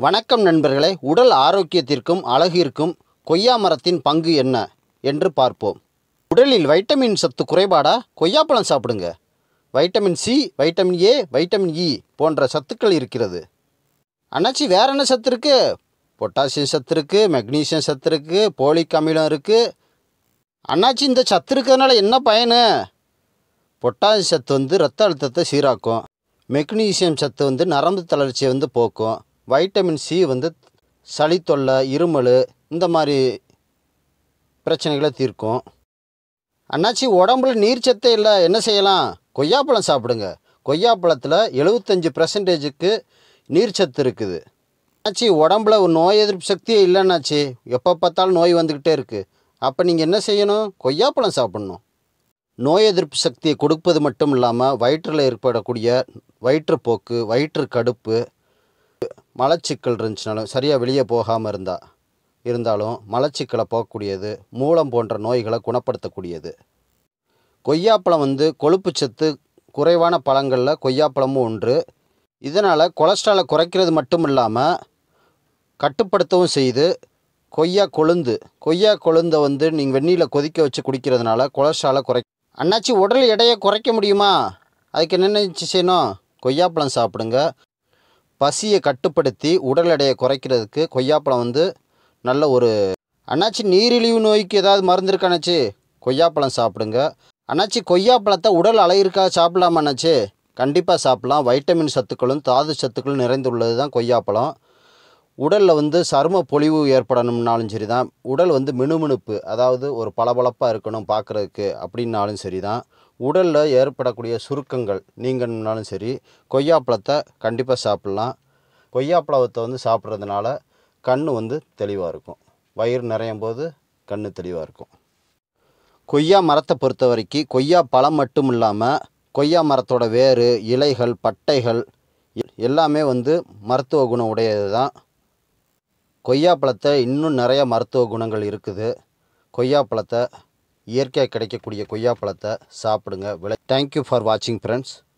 வணக்கம் நண்பர்களே உடல் ஆரோக்கியத்திற்கும் அழகிற்கும் கொய்யா மரத்தின் பங்கு என்ன என்று பார்ப்போம் உடலில் வைட்டமின் சத்து குறைபாடா கொய்யாப்பழம் சாப்பிடுங்க vitamin C vitamin A vitamin E போன்ற சத்துக்கள் இருக்கிறது அண்ணாச்சி வேற என்ன சத்து இருக்கு பொட்டாசியம் சத்து இருக்கு மெக்னீசியம் சத்து இருக்கு போலிக் அமிலம் இருக்கு அண்ணாச்சி இந்த சத்து இருக்கிறதுனால என்ன பயனு பொட்டாசியம் சத்து வந்து ரத்த அழுத்தத்தை சீராக்கும் மெக்னீசியம் சத்து வந்து நரம்பு தளர்ச்சியை வந்து போக்கும் வைட்டமின் சி வந்து சளி தொல்லை இருமல் இந்த மாதிரி பிரச்சனைகளை தீர்க்கும் அண்ணாச்சி உடம்புல நீர் சத்தே இல்லை என்ன செய்யலாம் கொய்யாப்பழம் சாப்பிடுங்க கொய்யாப்பழத்தில் எழுபத்தஞ்சி பர்சன்டேஜுக்கு நீர் சத்து இருக்குது அண்ணாச்சி உடம்புல ஒரு நோய் எதிர்ப்பு சக்தியே இல்லைன்னாச்சி எப்போ பார்த்தாலும் நோய் வந்துக்கிட்டே இருக்குது அப்போ நீங்கள் என்ன செய்யணும் கொய்யாப்பழம் சாப்பிட்ணும் நோய் எதிர்ப்பு சக்தியை கொடுப்பது மட்டும் இல்லாமல் வயிற்றில் ஏற்படக்கூடிய வயிற்றுப்போக்கு வயிற்று கடுப்பு மலச்சிக்கல் இருந்துச்சுனாலும் சரியாக வெளியே போகாமல் இருந்தால் இருந்தாலும் மலச்சிக்கலை போகக்கூடியது மூலம் போன்ற நோய்களை குணப்படுத்தக்கூடியது கொய்யாப்பழம் வந்து கொழுப்புச்சத்து குறைவான பழங்களில் கொய்யாப்பழமும் ஒன்று இதனால் கொலஸ்ட்ராலை குறைக்கிறது மட்டும் இல்லாமல் கட்டுப்படுத்தவும் செய்து கொய்யா கொழுந்து கொய்யா கொழுந்தை வந்து நீங்கள் வெந்நீரில் கொதிக்க வச்சு குடிக்கிறதுனால கொலஸ்ட்ராலை குறை அண்ணாச்சி உடல் எடையை குறைக்க முடியுமா அதுக்கு என்னென்ன செய்யணும் கொய்யாப்பழம் சாப்பிடுங்க பசியை கட்டுப்படுத்தி உடல் எடையை குறைக்கிறதுக்கு கொய்யாப்பழம் வந்து நல்ல ஒரு அண்ணாச்சி நீரிழிவு நோய்க்கு ஏதாவது மருந்து இருக்கா அண்ணாச்சி கொய்யாப்பழம் சாப்பிடுங்க அண்ணாச்சி கொய்யாப்பழத்தை உடல் அழகிற்காக சாப்பிடலாமா அண்ணாச்சி கண்டிப்பாக சாப்பிடலாம் வைட்டமின் சத்துக்களும் தாது சத்துக்களும் நிறைந்துள்ளது தான் கொய்யாப்பழம் உடலில் வந்து சரும பொலிவு ஏற்படணும்னாலும் சரி தான் உடல் வந்து மினுமினுப்பு அதாவது ஒரு பளபளப்பாக இருக்கணும் பார்க்குறதுக்கு அப்படின்னாலும் சரி தான் உடலில் ஏற்படக்கூடிய சுருக்கங்கள் நீங்கணும்னாலும் சரி கொய்யாப்பழத்தை கண்டிப்பாக சாப்பிட்லாம் கொய்யாப்பழத்தை வந்து சாப்பிட்றதுனால கண் வந்து தெளிவாக இருக்கும் வயிறு நிறையும் போது கண் தெளிவாக இருக்கும் கொய்யா மரத்தை பொறுத்த வரைக்கும் கொய்யா பழம் மட்டும் இல்லாமல் கொய்யா மரத்தோட வேர் இலைகள் பட்டைகள் எ- எல்லாமே வந்து மருத்துவ குணம் உடையது தான் கொய்யாப்பழத்தை இன்னும் நிறைய மருத்துவ குணங்கள் இருக்குது கொய்யாப்பழத்தை இயற்கையாக கிடைக்கக்கூடிய கொய்யாப்பழத்தை சாப்பிடுங்க விளை தேங்க்யூ ஃபார் வாட்சிங் ஃப்ரெண்ட்ஸ்